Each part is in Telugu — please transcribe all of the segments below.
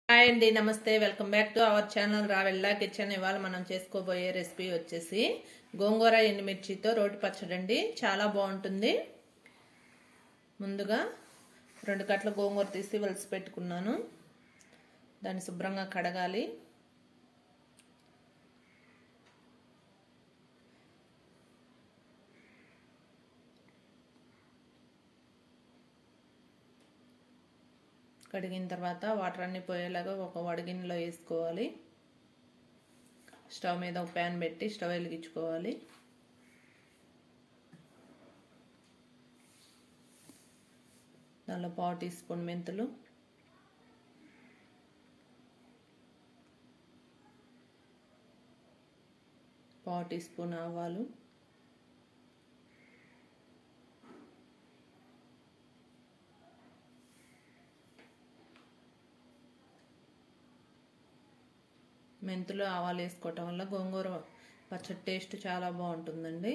హాయ్ అండి నమస్తే welcome back to our channel Ravella kitchen ఇవాళ మనం చేసుకోబోయే రెసిపీ వచ్చేసి గోంగూర ఎండుమిర్చితో రోటి పచ్చడి అండి చాలా బాగుంటుంది ముందుగా రెండు కట్ల గోంగూర తీసి వలిసి పెట్టుకున్నాను దాన్ని శుభ్రంగా కడగాలి కడిగిన తర్వాత వాటర్ అన్ని పోయేలాగా ఒక వడగిన్నెలో వేసుకోవాలి స్టవ్ మీద ఒక ప్యాన్ పెట్టి స్టవ్ వెలిగించుకోవాలి దానిలో పావు టీ స్పూన్ మెంతులు పావు టీ స్పూన్ ఆవాలు మెంతులు ఆవాలు వేసుకోవటం వల్ల గోంగూర పచ్చడి టేస్ట్ చాలా బాగుంటుందండి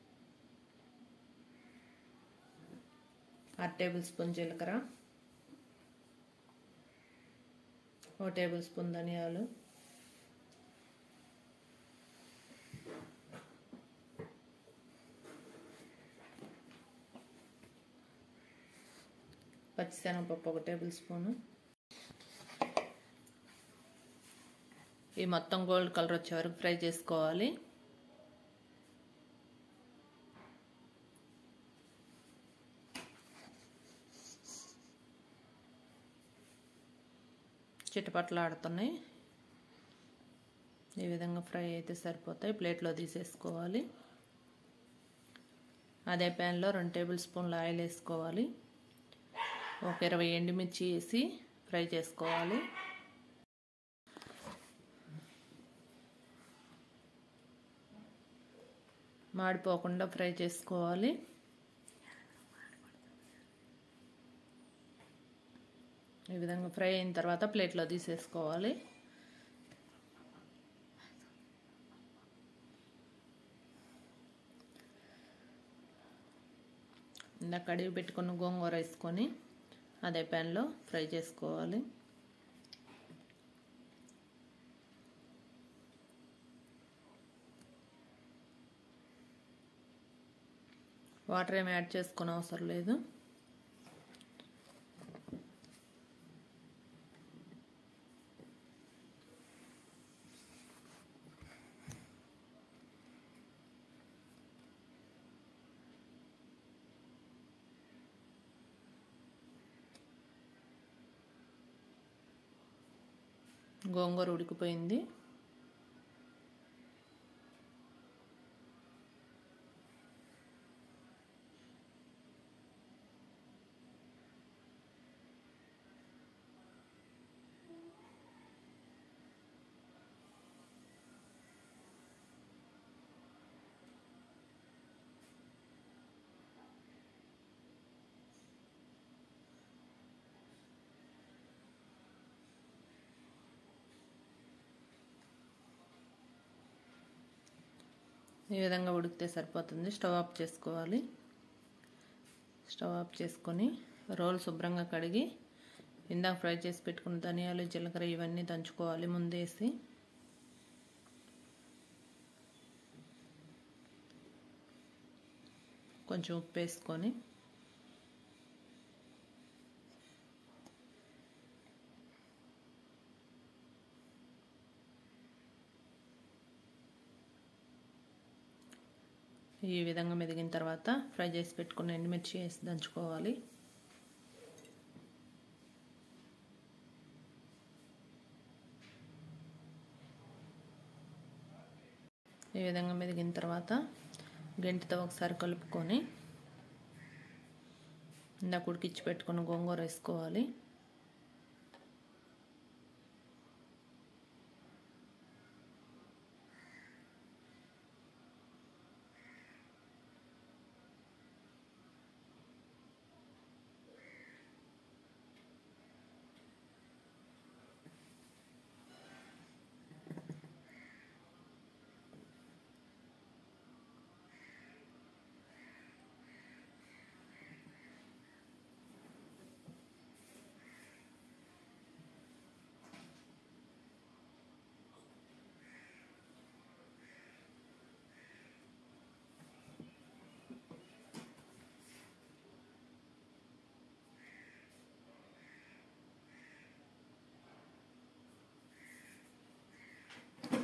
అర టేబుల్ స్పూన్ జీలకర్ర ఓ టేబుల్ స్పూన్ ధనియాలు పచ్చిశనగపప్పు ఒక టేబుల్ స్పూను ఈ మొత్తం గోల్డ్ కలర్ వచ్చే వరకు ఫ్రై చేసుకోవాలి చిటపట్లు ఆడుతున్నాయి ఈ విధంగా ఫ్రై అయితే సరిపోతాయి ప్లేట్లో తీసేసుకోవాలి అదే ప్యాన్లో రెండు టేబుల్ స్పూన్ల ఆయిల్ వేసుకోవాలి ఒక ఇరవై ఎండుమిర్చి వేసి ఫ్రై చేసుకోవాలి మాడిపోకుండా ఫ్రై చేసుకోవాలి ఈ విధంగా ఫ్రై అయిన తర్వాత ప్లేట్లో తీసేసుకోవాలి ఇందాక కడిగి పెట్టుకున్న గోంగూర వేసుకొని అదే ప్యాన్లో ఫ్రై చేసుకోవాలి వాటర్ ఏమి యాడ్ చేసుకునే అవసరం లేదు గోంగూర ఉడికిపోయింది ఈ విధంగా ఉడికితే సరిపోతుంది స్టవ్ ఆఫ్ చేసుకోవాలి స్టవ్ ఆఫ్ చేసుకొని రోల్ శుభ్రంగా కడిగి ఇందాక ఫ్రై చేసి పెట్టుకున్న ధనియాలు జీలకర్ర ఇవన్నీ దంచుకోవాలి ముందేసి కొంచెం ఉప్పు వేసుకొని ఈ విధంగా మెదిగిన తర్వాత ఫ్రై చేసి పెట్టుకున్న ఎండుమిర్చి వేసి దంచుకోవాలి ఈ విధంగా మెదిగిన తర్వాత గంటితో ఒకసారి కలుపుకొని ఇందాక ఉడికిచ్చి పెట్టుకున్న గోంగూర వేసుకోవాలి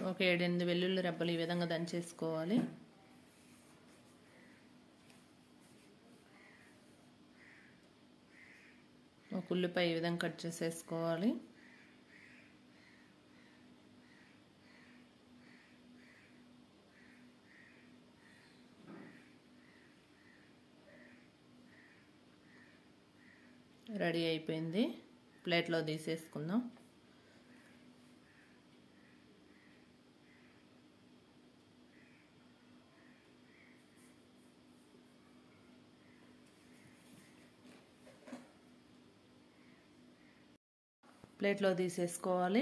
ఒక ఏడెనిమిది వెల్లుల్లి రెబ్బలు ఈ విధంగా దంచేసుకోవాలి ఒక ఉల్లిపాయ ఈ విధంగా కట్ చేసేసుకోవాలి రెడీ అయిపోయింది ప్లేట్లో తీసేసుకుందాం ప్లేట్లో తీసేసుకోవాలి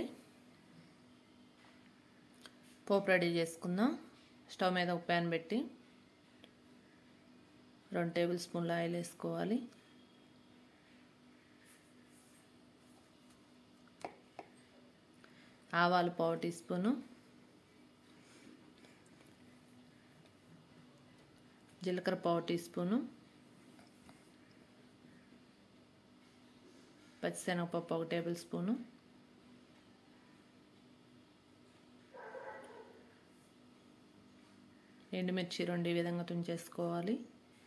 పోపు రెడీ చేసుకుందాం స్టవ్ మీద ఒక ప్యాన్ పెట్టి రెండు టేబుల్ స్పూన్ల ఆయిల్ వేసుకోవాలి ఆవాలు పావు టీ స్పూను జీలకర్ర పావు టీ స్పూను పచ్చిశనగపప్పు ఒక టేబుల్ స్పూను ఎండుమిర్చి రెండు ఈ విధంగా తుంచేసుకోవాలి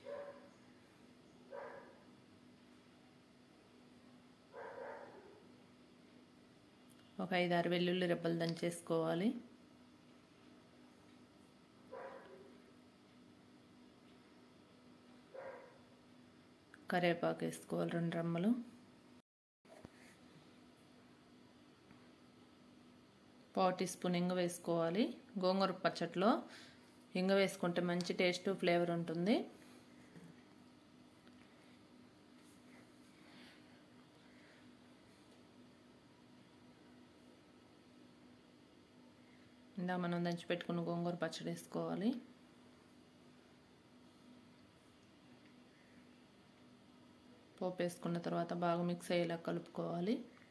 ఒక ఐదు ఆరు వెల్లుల్లి రెబ్బలు దంచేసుకోవాలి కరివేపాకు వేసుకోవాలి రెండు రమ్మలు పావు టీ స్పూన్ ఇంగ వేసుకోవాలి గోంగూర పచ్చట్లో ఇంగ వేసుకుంటే మంచి టేస్ట్ ఫ్లేవర్ ఉంటుంది ఇందా మనం దంచి పెట్టుకున్న గోంగూర పచ్చడి వేసుకోవాలి పోపు వేసుకున్న తర్వాత బాగా మిక్స్ అయ్యేలా కలుపుకోవాలి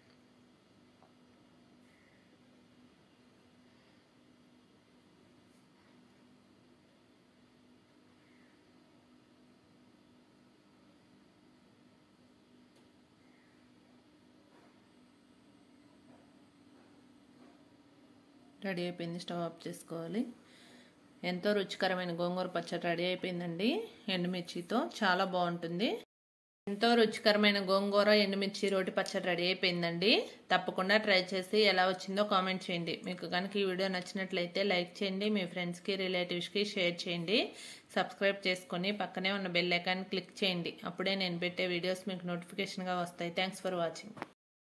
రెడీ అయిపోయింది స్టవ్ ఆఫ్ చేసుకోవాలి ఎంతో రుచికరమైన గోంగూర పచ్చడి రెడీ అయిపోయిందండి ఎండుమిర్చితో చాలా బాగుంటుంది ఎంతో రుచికరమైన గోంగూర ఎండుమిర్చి రోటి పచ్చడి రెడీ అయిపోయిందండి తప్పకుండా ట్రై చేసి ఎలా వచ్చిందో కామెంట్ చేయండి మీకు కనుక ఈ వీడియో నచ్చినట్లయితే లైక్ చేయండి మీ ఫ్రెండ్స్కి రిలేటివ్స్కి షేర్ చేయండి సబ్స్క్రైబ్ చేసుకొని పక్కనే ఉన్న బెల్ ఐకాన్ క్లిక్ చేయండి అప్పుడే నేను పెట్టే వీడియోస్ మీకు నోటిఫికేషన్గా వస్తాయి థ్యాంక్స్ ఫర్ వాచింగ్